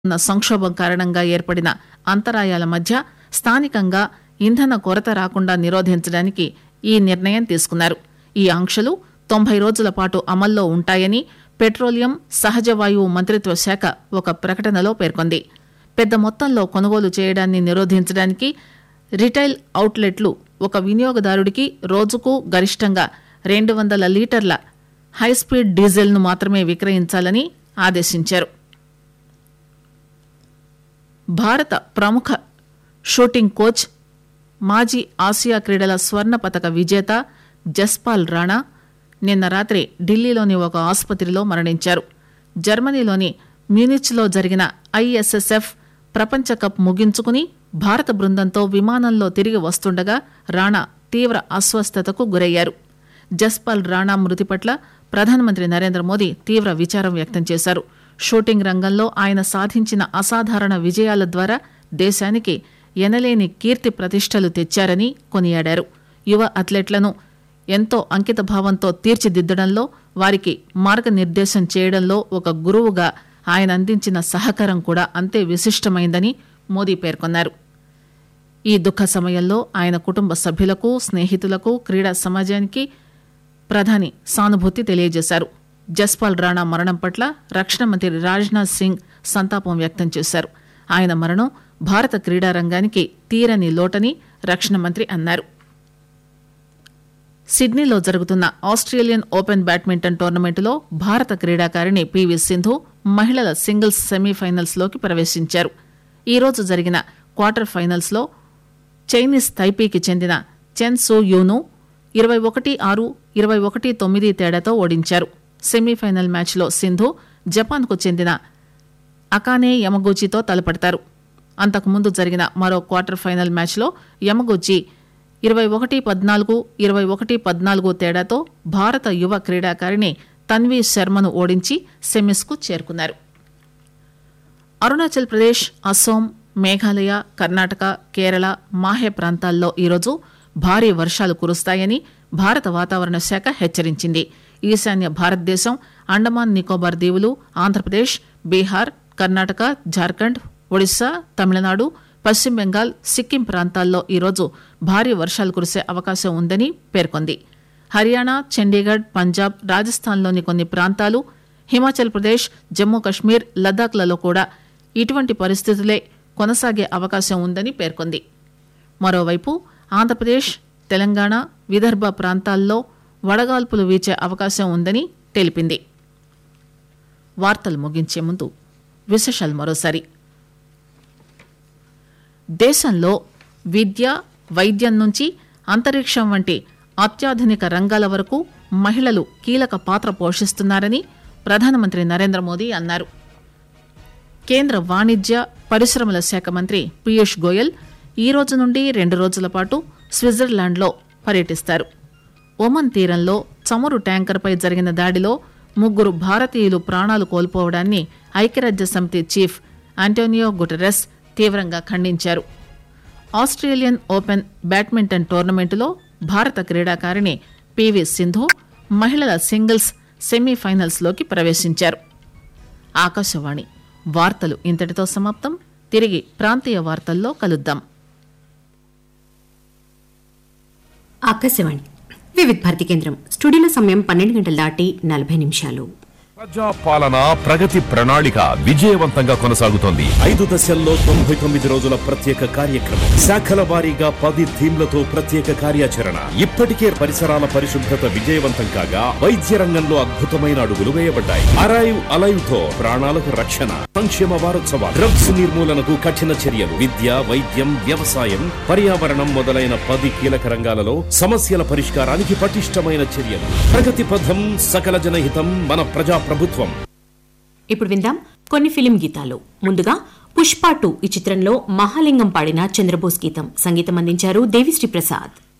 ఉన్న సంక్షోభం కారణంగా ఏర్పడిన అంతరాయాల మధ్య స్థానికంగా ఇంధన కొరత రాకుండా నిరోధించడానికి ఈ నిర్ణయం తీసుకున్నారు ఈ ఆంక్షలు తొంభై రోజుల పాటు అమల్లో ఉంటాయని పెట్రోలియం సహజ వాయువు మంత్రిత్వ శాఖ ఒక ప్రకటనలో పేర్కొంది పెద్ద మొత్తంలో కొనుగోలు చేయడాన్ని నిరోధించడానికి రిటైల్ అవుట్లెట్లు ఒక వినియోగదారుడికి రోజుకు గరిష్టంగా రెండు వందల లీటర్ల హైస్పీడ్ డీజిల్ను మాత్రమే విక్రయించాలని ఆదేశించారు భారత ప్రముఖ షూటింగ్ కోచ్ మాజీ ఆసియా క్రీడల స్వర్ణ పతక విజేత జస్పాల్ రాణా నిన్న రాత్రి ఢిల్లీలోని ఒక ఆసుపత్రిలో మరణించారు జర్మనీలోని మ్యూనిచ్లో జరిగిన ఐఎస్ఎస్ఎఫ్ ప్రపంచ కప్ ముగించుకుని భారత బృందంతో విమానంలో తిరిగి వస్తుండగా రాణా తీవ్ర అస్వస్థతకు గురయ్యారు జస్పాల్ రాణా మృతి పట్ల ప్రధానమంత్రి నరేంద్ర మోదీ తీవ్ర విచారం వ్యక్తం చేశారు షూటింగ్ రంగంలో ఆయన సాధించిన అసాధారణ విజయాల ద్వారా దేశానికి ఎనలేని కీర్తి ప్రతిష్టలు తెచ్చారని కొనియాడారు యువ అథ్లెట్లను ఎంతో అంకితభావంతో తీర్చిదిద్దడంలో వారికి మార్గనిర్దేశం చేయడంలో ఒక గురువుగా ఆయన అందించిన సహకారం కూడా అంతే విశిష్టమైందని మోదీ పేర్కొన్నారు ఈ దుఃఖ సమయంలో ఆయన కుటుంబ సభ్యులకు స్నేహితులకు క్రీడా సమాజానికి ప్రధాని సానుభూతి తెలియజేశారు జస్పాల్ రాణా మరణం పట్ల రక్షణ మంత్రి రాజ్నాథ్ సింగ్ సంతాపం వ్యక్తం చేశారు ఆయన మరణం భారత క్రీడా రంగానికి తీరని లోటని రక్షణ మంత్రి అన్నారు సిడ్నీలో జరుగుతున్న ఆస్ట్రేలియన్ ఓపెన్ బ్యాడ్మింటన్ టోర్నమెంటులో భారత క్రీడాకారిణి పివి సింధు మహిళల సింగిల్స్ సెమీఫైనల్స్ లోకి ప్రవేశించారు ఈ రోజు జరిగిన క్వార్టర్ ఫైనల్స్ లో చైనీస్ తైపీకి చెందిన చెన్ సో యూను ఇరవై ఒకటి ఆరు ఇరవై ఒకటి తొమ్మిది తేడాతో ఓడించారు సెమీఫైనల్ మ్యాచ్లో సింధు జపాన్కు చెందిన అకానే యమగూచితో తలపడతారు అంతకుముందు జరిగిన మరో క్వార్టర్ ఫైనల్ మ్యాచ్లో యమగూచి ఇరవై ఒకటి పద్నాలుగు ఇరవై ఒకటి పద్నాలుగు తేడాతో భారత యువ క్రీడాకారిణి తన్వీ శర్మను ఓడించి సెమీస్కు చేరుకున్నారు అరుణాచల్ ప్రదేశ్ అస్సోం మేఘాలయ కర్ణాటక కేరళ మాహే ప్రాంతాల్లో ఈరోజు భారీ వర్షాలు కురుస్తాయని భారత వాతావరణ శాఖ హెచ్చరించింది ఈశాన్య భారతదేశం అండమాన్ నికోబార్ దీవులు ఆంధ్రప్రదేశ్ బీహార్ కర్ణాటక జార్ఖండ్ ఒడిశా తమిళనాడు పశ్చిమ బెంగాల్ సిక్కిం ప్రాంతాల్లో ఈరోజు భారీ వర్షాలు కురిసే అవకాశం ఉందని పేర్కొంది హర్యానా చండీగఢ్ పంజాబ్ రాజస్థాన్లోని కొన్ని ప్రాంతాలు హిమాచల్ ప్రదేశ్ జమ్మూ కశ్మీర్ లద్దాఖ్లలో కూడా ఇటువంటి పరిస్థితులే కొనసాగే అవకాశం ఉందని పేర్కొంది మరోవైపు ఆంధ్రప్రదేశ్ తెలంగాణ విదర్భ ప్రాంతాల్లో వడగాల్పులు వీచే అవకాశం ఉందని తెలిపింది వార్తలు ముగించే ముందు విశేషాలు మరోసారి దేశంలో విద్య వైద్యం నుంచి అంతరిక్షం వంటి అత్యాధునిక రంగాల వరకు మహిళలు కీలక పాత్ర పోషిస్తున్నారని ప్రధానమంత్రి నరేంద్ర మోదీ అన్నారు కేంద్ర వాణిజ్య పరిశ్రమల శాఖ మంత్రి పీయూష్ గోయల్ ఈ రోజు నుండి రెండు రోజుల పాటు స్విట్జర్లాండ్లో పర్యటిస్తారు ఒమన్ తీరంలో చమురు ట్యాంకర్పై జరిగిన దాడిలో ముగ్గురు భారతీయులు ప్రాణాలు కోల్పోవడాన్ని ఐక్యరాజ్య సమితి చీఫ్ ఆంటోనియో గుటెరస్ తీవ్రంగా ఖండించారు ఆస్ట్రేలియన్ ఓపెన్ బ్యాడ్మింటన్ టోర్నమెంటులో భారత క్రీడాకారిణి పివి సింధు మహిళల సింగిల్స్ సెమీఫైనల్స్లోకి ప్రవేశించారు ఆకాశవాణి వార్తలు ఇంతటితో సమాప్తం తిరిగి ప్రాంతీయ వార్తల్లో కలుద్దాం ఆకాశవాణి వివిధ భారతి కేంద్రం స్టూడియోలో సమయం పన్నెండు గంటల దాటి నలభై నిమిషాలు ప్రజా పాలన ప్రగతి ప్రణాళిక విజయవంతంగా కొనసాగుతోంది ఐదు దశల్లో తొంభై తొమ్మిది రోజుల ప్రత్యేక కార్యక్రమం శాఖల వారీగా పది థీమ్లతో ప్రత్యేక కార్యాచరణ ఇప్పటికే పరిసరాల పరిశుభ్రత విజయవంతం కాగా వైద్య రంగంలో అద్భుతమైన అడుగులు వేయబడ్డాయి అరైవ్ అలైవ్ తో ప్రాణాలకు రక్షణ సంక్షేమ వారోత్సవాలు డ్రగ్స్ నిర్మూలనకు కఠిన చర్యలు విద్య వైద్యం వ్యవసాయం పర్యావరణం మొదలైన పది కీలక రంగాలలో సమస్యల పరిష్కారానికి పటిష్టమైన చర్యలు ప్రగతి పథం సకల జనహితం మన ప్రజా ప్రభుత్వం ఇప్పుడు విందాం కొన్ని ఫిలిం గీతాలు ముందుగా పుష్ప టూ ఈ చిత్రంలో మహాలింగం పాడిన చంద్రబోస్ గీతం సంగీతం అందించారు దేవిశ్రీ ప్రసాద్